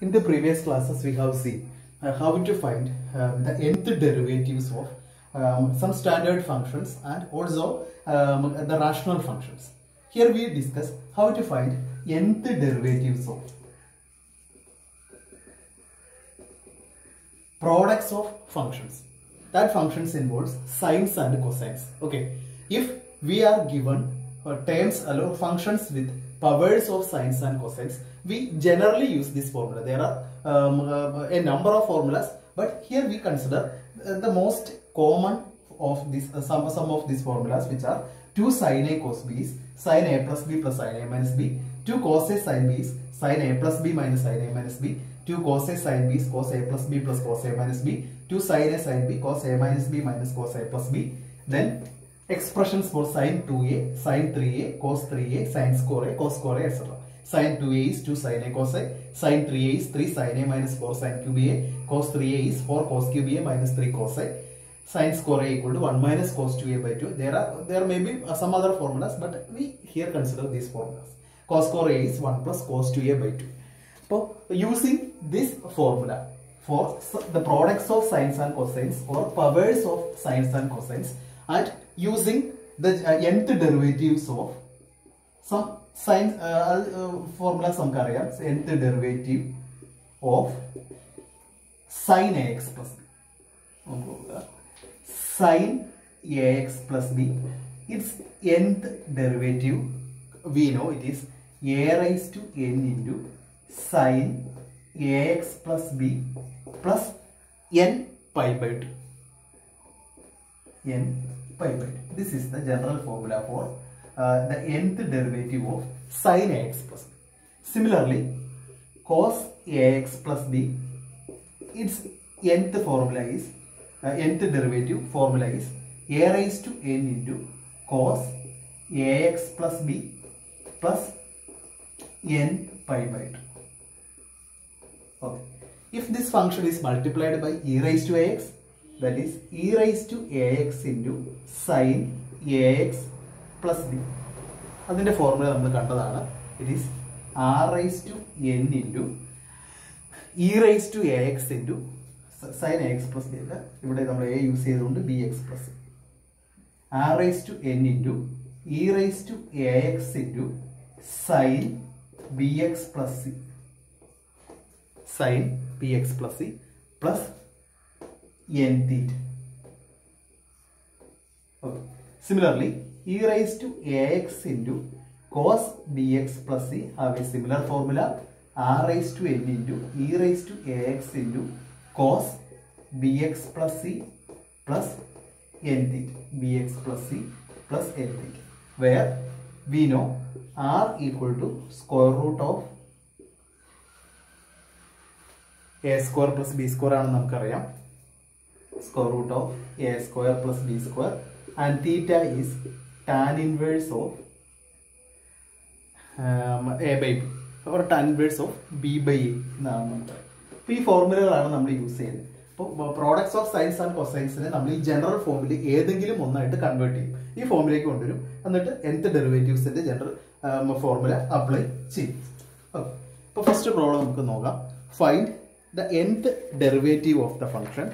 In the previous classes, we have seen uh, how to find uh, the nth derivatives of um, some standard functions and also um, the rational functions. Here we discuss how to find nth derivatives of products of functions. That functions involves sines and cosines. Okay. If we are given uh, terms or functions with powers of sines and cosines, we generally use this formula. There are um, uh, a number of formulas, but here we consider uh, the most common of this uh, some some of these formulas, which are 2 sin a cos b is sin a plus b plus sin a minus b, 2 cos a sin b is sin a plus b minus sin a minus b, 2 cos a sin b is cos a plus b plus cos a minus b, 2 sin a sin b cos a minus b minus cos a plus b. Then expressions for sin 2a, sin 3a, cos 3a, sin square a, cos square a, etc. Sin 2a is 2 sin a cos a, sin 3a is 3 sin a minus 4 sin cube a, cos 3a is 4 cos cube a minus 3 cos a, sin square a equal to 1 minus cos 2a by 2. There are there may be uh, some other formulas, but we here consider these formulas. Cos square a is 1 plus cos 2a by 2. So using this formula for s- the products of sines and cosines or powers of sines and cosines and using the uh, nth derivatives of some sine uh, uh, formula നമുക്കറിയാം nth derivative of sin ax plus b നമുക്ക് നോക്കുക sin ax plus b its nth derivative we know it is a raised to n into sin ax plus b plus n pi by 2 n pi by 2 this is the general formula for uh, the nth derivative of sin ax plus b similarly cos ax plus b its nth formula is uh, nth derivative formula is a raised to n into cos ax plus b plus n pi by 2 okay if this function is multiplied by e raised to ax that is e raised to ax into sin ax plus b അതിന്റെ formula നമ്മൾ കണ്ടതാണ് it is R raise to N into E raise to A X into sine A X plus B ഒക്കെ ഇവിടെ നമ്മൾ A use ചെയ്തുകൊണ്ട് B X plus R raise to N into E raise to A X into sine B X plus C sine B X plus C plus N theta Okay. Similarly, e raised to ax into cos bx plus c have a similar formula r raised to n into e raised to ax into cos bx plus c plus n theta bx plus c plus n theta where we know r equal to square root of a square plus b square ആണെന്ന് നമുക്കറിയാം square root of a square plus b square and theta is tan inverse of um, a by b or tan inverse of b by a എന്നാണ് നമുക്ക് അപ്പോൾ ഈ ഫോർമുലകളാണ് നമ്മൾ use ചെയ്യുന്നത് അപ്പോൾ products of sines and കൊസൈൻസിനെ നമ്മൾ ഈ ജനറൽ ഫോമിൽ ഏതെങ്കിലും ഒന്നായിട്ട് കൺവേർട്ട് ചെയ്യും ഈ ഫോമിലേക്ക് കൊണ്ടുവരും എന്നിട്ട് nth ഡെറിവേറ്റീവ്സിന്റെ ജനറൽ ഫോർമുല അപ്ലൈ ചെയ്യും ഓക്കെ അപ്പോൾ ഫസ്റ്റ് പ്രോബ്ലം നമുക്ക് നോക്കാം find the nth derivative of the function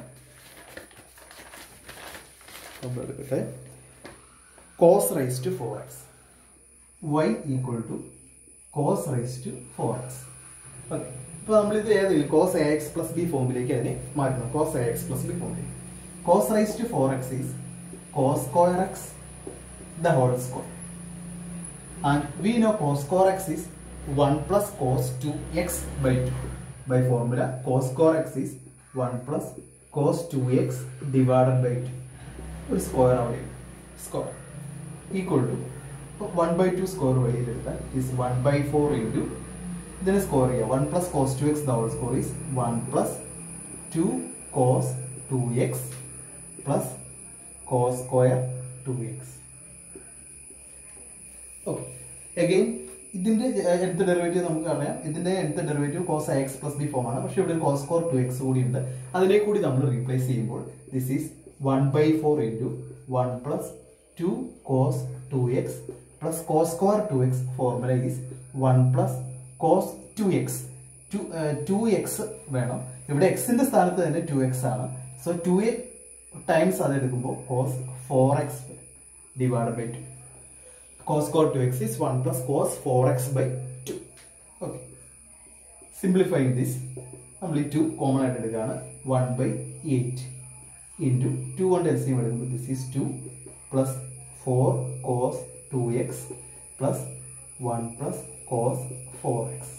നമ്മൾ എടുക്കട്ടെ cos raise to four X Y equal to cos raise to four X okay ഇപ്പോൾ നമ്മളിത് ഏതെങ്കിലും cos A X plus B ഫോമിലേക്ക് അതിനെ മാറ്റണം cos A X plus B ഫോമിലേക്ക് cos raise to four X is cos square X the whole square and we know cos square x is 1 plus cos 2x by 2 by formula cos square x is 1 plus cos 2x divided by 2 ഒരു square അവിടെ square equal to one by two square വെളിയിലെടുത്താൽ is one by four into ഇതിനെ square ചെയ്യുക one plus cos two X the whole square is one plus two cos two X plus cos square two X okay again ഇതിന്റെ എടുത്ത derivative നമുക്ക് അറിയാം ഇതിന്റെ എടുത്ത derivative cos X plus B form ആണ് പക്ഷെ ഇവിടെ കോസ് സ്കോർ ടു എക്സ് കൂടി ഉണ്ട് അതിനെ കൂടി നമ്മൾ റീപ്ലേസ് ചെയ്യുമ്പോൾ this is one by four into one plus two cos two X plus cos square two X formula is one plus cos two X two two X വേണം ഇവിടെ എക്സിന്റെ സ്ഥാനത്ത് തന്നെ ടു എക്സ് ആണ് സോ ടു എ ടൈംസ് അത് എടുക്കുമ്പോൾ cos four X divide by two cos square two X is one plus cos four X by two okay simplifying this നമ്മൾ ഈ ടു കോമൺ ആയിട്ട് എടുക്കുകയാണ് one by eight into two കൊണ്ട് L C എടുക്കുമ്പോൾ this is two plus four cos two X plus one plus cos four X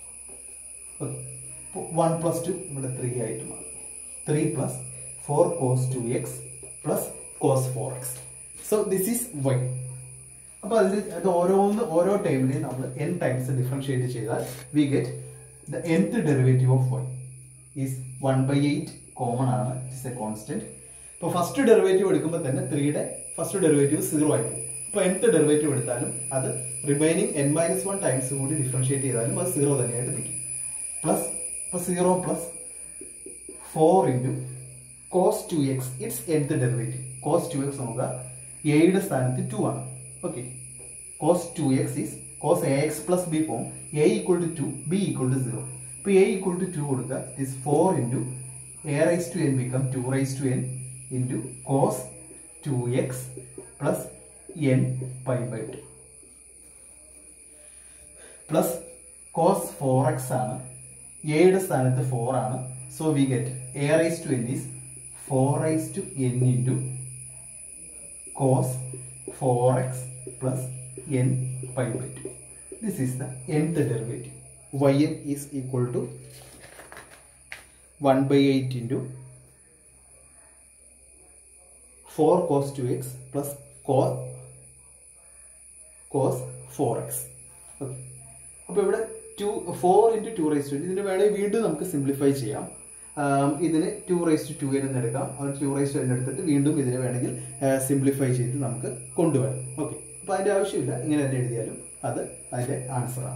one plus two ഇവിടെ three ആയിട്ട് മാറി three plus four cos two X plus cos four X so this is Y അപ്പൊ അതിൽ അത് ഓരോന്ന് ഓരോ ടൈമിനെയും നമ്മൾ എൻ ടൈംസ് ഡിഫറൻഷിയേറ്റ് ചെയ്താൽ we get the nth derivative of Y is one by eight common ആണ് ഇറ്റ്സ് എ കോൺസ്റ്റന്റ് ഇപ്പൊ ഫസ്റ്റ് ഡെറിവേറ്റീവ് എടുക്കുമ്പോൾ തന്നെ ത്രീയുടെ ഫസ്റ്റ് ഡെറിവേറ്റീവ് സീറോ ആയി പോകും ഇപ്പൊ nth ഡെറിവേറ്റീവ് എടുത്താലും അത് remaining N minus one times കൂടി ഡിഫറൻഷിയേറ്റ് ചെയ്താലും അത് സീറോ തന്നെയായിട്ട് നിൽക്കും പ്ലസ് ഇപ്പൊ zero plus four into cos two X it's nth derivative cos two X നോക്കുക എയുടെ സ്ഥാനത്ത് ടു ആണ് okay cos two X is cos A X plus B form A equal to two B equal to zero ഇപ്പൊ A equal to two കൊടുക്കുക is four into A raise to N become to raise to N into cos two X plus n pi by two plus cos four x ആണ് എയുടെ സ്ഥാനത്ത് four ആണ് so we get a raise to n is four raise to N into cos four x plus n pi by two this is the nth derivative y n is equal to one by eight into four cos two X plus co cos four X okay അപ്പോൾ ഇവിടെ two four into two raise to ഇതിന് വേണമെങ്കിൽ വീണ്ടും നമുക്ക് simplify ചെയ്യാം ആം, ഇതിന് to raise to to എന്ന് എടുക്കാം അത് ടു റൈസ് ടു എന്ന് എടുത്തിട്ട് വീണ്ടും ഇതിനെ വേണമെങ്കിൽ സിംപ്ലിഫൈ ചെയ്ത് നമുക്ക് കൊണ്ടുവരാം ഓക്കെ അപ്പോൾ അതിൻ്റെ ആവശ്യമില്ല ഇങ്ങനെ തന്നെ എഴുതിയാലും അത് അതിൻ്റെ ആൻസറാണ്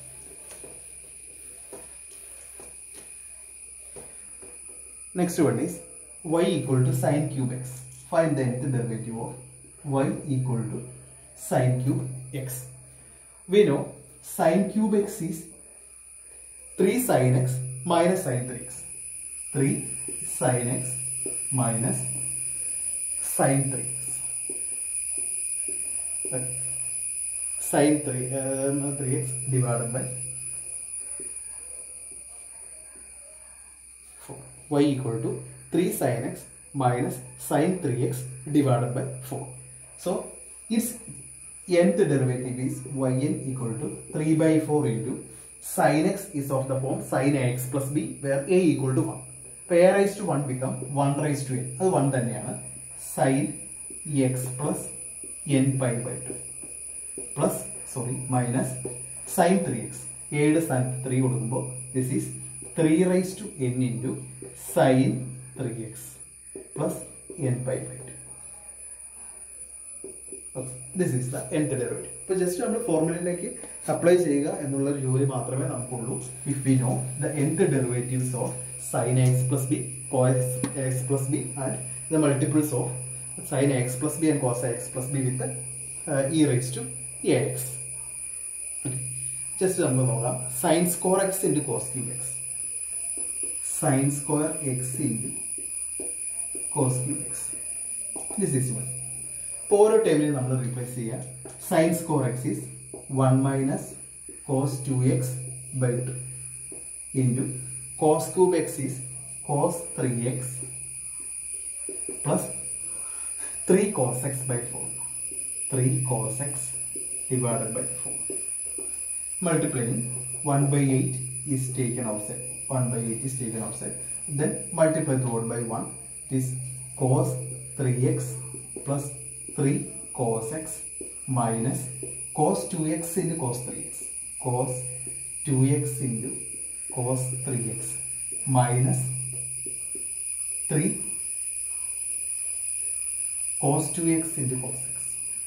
Next one is y equal to sine cube x. Find the nth derivative of y equal to sine cube x. We know sine cube x is 3 sine x minus sine 3x. 3 sine x minus sine 3x. Right. Sine 3, um, 3x divided by 4. y equal to 3 sin x minus sin 3x divided by 4. So, its nth derivative is yn equal to 3 by 4 into sin x is of the form sin ax plus b where a equal to 1. അപ്പോൾ a raised to 1 become 1 raised to n. അത് 1 തന്നെയാണ് sin x plus n pi by 2 plus sorry minus sine three x ഏഴ് സ്ഥാനത്ത് three കൊടുക്കുമ്പോൾ this is three raise to N into sine three x plus n pi by two this is the nth derivative ഇപ്പോൾ just നമ്മൾ ഫോർമുലയിലേക്ക് apply ചെയ്യുക എന്നുള്ള ഒരു ജോലി മാത്രമേ നമുക്കുള്ളൂ if we know the nth derivatives of sine x plus b cos X plus b and the multiples of sine x plus b and cos X plus b with e raise to A x just നമുക്ക് നോക്കാം sine square x into cos cube x sine square x into cos cube x this is one ഇപ്പോൾ ഓരോ ടൈമിലും നമ്മൾ replace ചെയ്യുക sine square x is one minus cos two x by two into cos cube x is cos three x plus three cos x by four three cos x divided by 4. Multiplying 1 by 8 is taken outside. 1 by 8 is taken outside. Then multiply throughout by 1. It is cos 3x plus 3 cos x minus cos 2x into cos 3x. Cos 2x into cos 3x minus 3 cos 2x into cos x.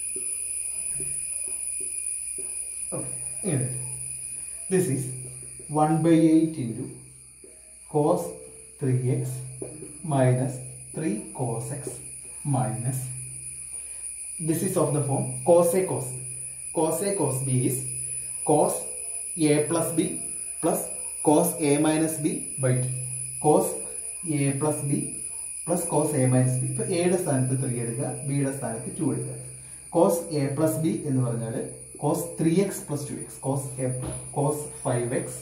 Okay, anyway, this is 1 by 8 into cos 3x minus 3 cos x minus this is of the form cos a cos cos a cos b is cos a plus b plus cos a minus b by two cos a plus b plus cos a minus b ഇപ്പൊ എയുടെ സ്ഥാനത്ത് three എടുക്കുക ബിയുടെ സ്ഥാനത്ത് to എടുക്കുക cos a plus b എന്ന് പറഞ്ഞാൽ cos three x plus two x cos a cos five x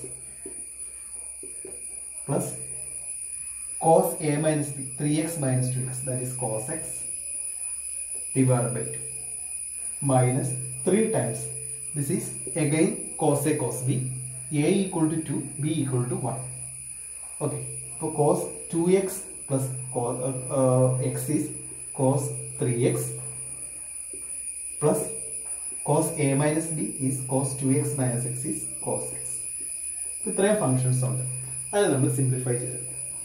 plus cos a minus b 3x minus 2x that is cos x divided by 2 minus 3 times this is again cos a cos b a equal to 2 b equal to 1 okay so cos 2x plus cos uh, uh, x is cos 3x plus cos a minus b is cos 2x minus x is cos x ഇത്രയും functions ഉണ്ട് അത് നമ്മൾ simplify ചെയ്തു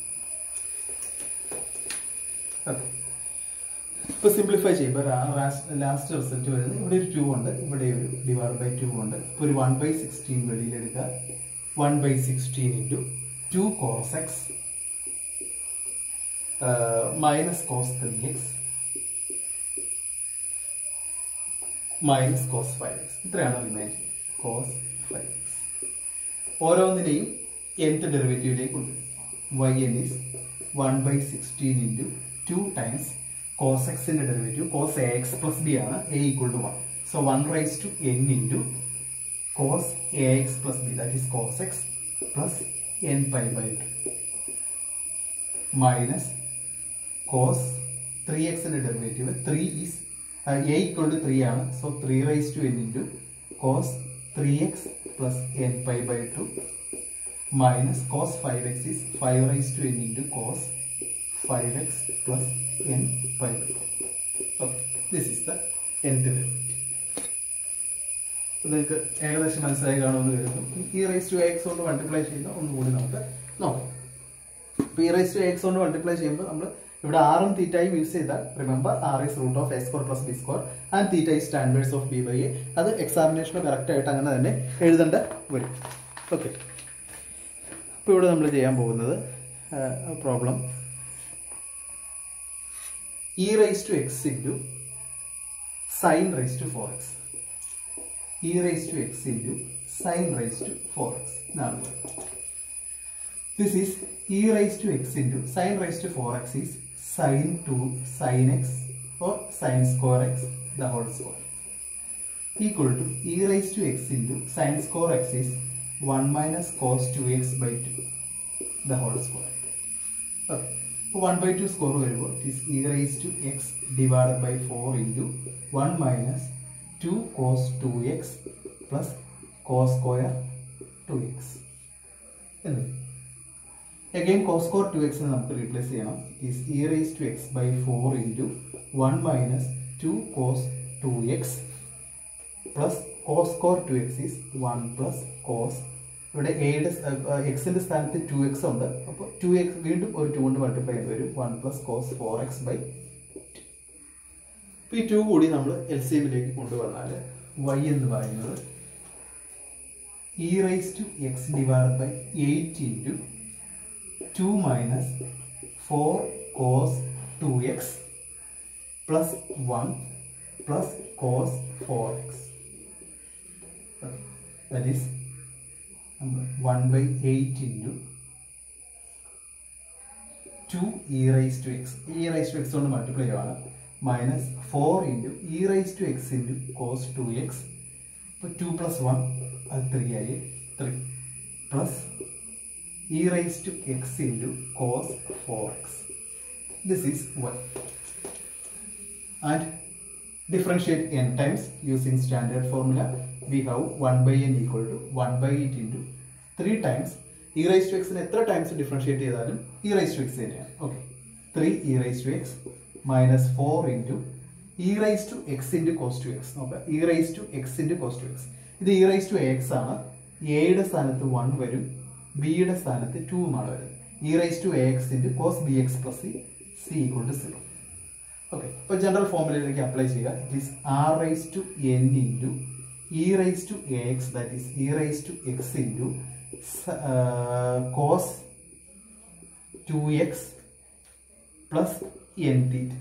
okay ഇപ്പൊ simplify ചെയ്യുമ്പോൾ last result വരുന്നത് ഇവിടെ ഒരു ടു ഉണ്ട് ഇവിടെ ഒരു ഡിവൈഡ് ബൈ ടു ഉണ്ട് ഇപ്പൊ ഒരു വൺ ബൈ സിക്സ്റ്റീൻ വെളിയിലെടുക്കുക one by sixteen into two cos x minus cos three x minus cos five x ഇത്രയാണ് റിമൈൻഡ് കോസ് ഫൈവ് എക്സ് ഓരോന്നിനെയും nth ഡെറിവേറ്റീവിലേക്ക് ഉണ്ട് y n is one by sixteen into two times cos എക്സിന്റെ derivative cos A X plus b ആണ് a equal to one so one raise to N into cos A X plus b that is cos X plus n pi by two minus cos three എക്സിന്റെ derivative three is a equal to three ആണ് so three raise to N into cos three x plus n pi by two minus cos 5x is 5 raised to n into cos 5x plus n pi by 2. Okay, this is the nth derivative. നിങ്ങൾക്ക് ഏകദേശം മനസ്സിലായി കാണുമെന്ന് കരുതുന്നു ഈ raise to x കൊണ്ട് multiply ചെയ്യുന്ന ഒന്നുകൂടി നമുക്ക് നോക്കാം അപ്പോൾ ഈ റേസ് ടു എക്സ് കൊണ്ട് മൾട്ടിപ്ലൈ ചെയ്യുമ്പോൾ നമ്മൾ ഇവിടെ ആറും തീറ്റയും യൂസ് ചെയ്താൽ remember r is root of a square plus b square and theta is standards of b by a അത് എക്സാമിനേഷന് കറക്റ്റ് ആയിട്ട് അങ്ങനെ തന്നെ എഴുതേണ്ട വരും ഓക്കെ ഇപ്പോൾ ഇവിടെ നമ്മൾ ചെയ്യാൻ പോകുന്നത് problem e raise to x into sine raise to four x e raise to x into sine raise to four x ഇതാണ് this is e raise to x into sine raise to four X is sine two sine x or sine square X the whole square equal to e raise to x into sine square x is 1 minus cos 2x by 2 the whole square. Okay. So 1 by 2 square വരുമ്പോൾ it is e raised to x divided by 4 into 1 minus 2 cos 2x plus cos square 2x. എന്ന് again cos square 2x നെ നമുക്ക് replace ചെയ്യണം it is e raised to x by 4 into 1 minus 2 cos 2x plus cos square two X is one plus cos ഇവിടെ എയുടെ എക്സിന്റെ സ്ഥാനത്ത് to X ഉണ്ട് അപ്പോൾ ടു എക്സ് വീണ്ടും ഒരു ടു കൊണ്ട് മൾട്ടിപ്ലൈ ചെയ്ത് വരും one plus cos four X by അപ്പോൾ ഈ ടു കൂടി നമ്മൾ എൽ സി എമ്മിലേക്ക് കൊണ്ടുവന്നാൽ വൈ എന്ന് പറയുന്നത് e raise to x divide by eight into two minus four cos two X plus one plus cos four x that is 1 by 8 into 2 e raised to x e raised to x കൊണ്ട് multiply ആണ് minus four into E raise to x into cos two x ഇപ്പോൾ two plus one അത് three ആയി three plus e raise to x into cos four x this is one and differentiate n times using standard formula we have 1 by n equal to 1 by 8 into 3 times e raised to x നെ എത്ര times differentiate ചെയ്താലും e raised to x തന്നെയാണ് okay three e raise to x minus four into E raise to x into cos two x നോക്കാം e raise to x into cos two x ഇത് e raise to X ആണ് എയുടെ സ്ഥാനത്ത് one വരും ബിയുടെ സ്ഥാനത്ത് ടൂമാണ് വരുന്നത് e raise to A X into cos b X plus c c equal to zero okay ഇപ്പോൾ ജനറൽ ഫോമുലയിലേക്ക് അപ്ലൈ ചെയ്യുക it is R raise to N into E raise to A x that is e raise to x into cos two X plus N theta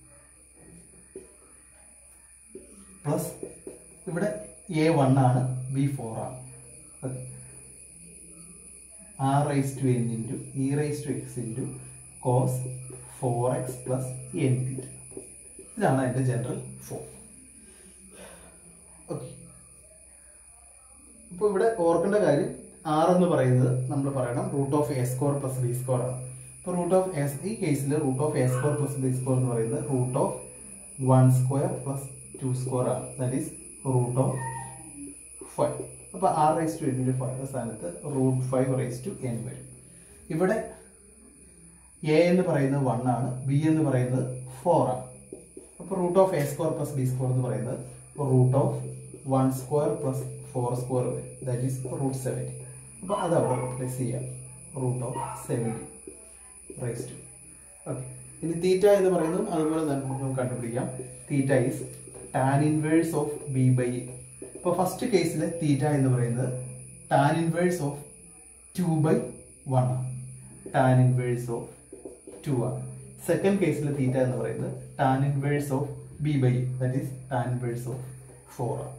plus ഇവിടെ a one ആണ് b four ആണ് r raise to N into E raise to x into cos four x plus N theta ഇതാണ് അതിൻ്റെ general form okay ഇപ്പോൾ ഇവിടെ ഓർക്കേണ്ട കാര്യം R എന്ന് പറയുന്നത് നമ്മൾ പറയണം root of a square plus b square ആണ് ഇപ്പോൾ റൂട്ട് ഓഫ് എസ് ഈ കേസിൽ root of a square plus b square എന്ന് പറയുന്നത് root of one square plus two square ആണ് that is root of five അപ്പോൾ ആർ റൈസ് ടു എന്നിൻ്റെ five സ്ഥാനത്ത് root five raise to n വരും ഇവിടെ എ എന്ന് പറയുന്നത് വൺ ആണ് ബി എന്ന് പറയുന്നത് ഫോർ ആണ് അപ്പോൾ root of a square plus b square എന്ന് പറയുന്നത് root of one square plus four square വരും ദാറ്റ് ഈസ് റൂട്ട് സെവൻറ്റി അപ്പോൾ അത് അവിടെ റിപ്ലേസ് ചെയ്യാം root of seventy raise to okay ഇനി തീറ്റ എന്ന് പറയുന്നതും അതുപോലെ തന്നെ നമുക്ക് കണ്ടുപിടിക്കാം theta is tan inverse of b by a ഇപ്പോൾ ഫസ്റ്റ് കേസിലെ തീറ്റ എന്ന് പറയുന്നത് tan inverse of two by one ആണ് ടാൻ ഇൻവേഴ്സ് ഓഫ് ടു ആണ് സെക്കൻഡ് കേസിലെ തീറ്റ എന്ന് പറയുന്നത് tan inverse of b by a that is tan inverse of four ആണ്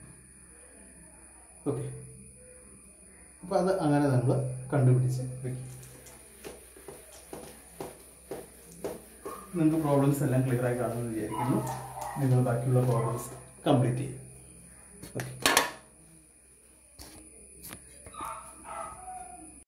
ഓക്കെ അപ്പോൾ അത് അങ്ങനെ നമ്മൾ കണ്ടുപിടിച്ച് വെക്കും നിങ്ങൾക്ക് പ്രോബ്ലംസ് എല്ലാം ക്ലിയർ ആയി കാണുമെന്ന് വിചാരിക്കുന്നു നിങ്ങൾ ബാക്കിയുള്ള പ്രോബ്ലംസ് കംപ്ലീറ്റ് ചെയ്യും ഓക്കെ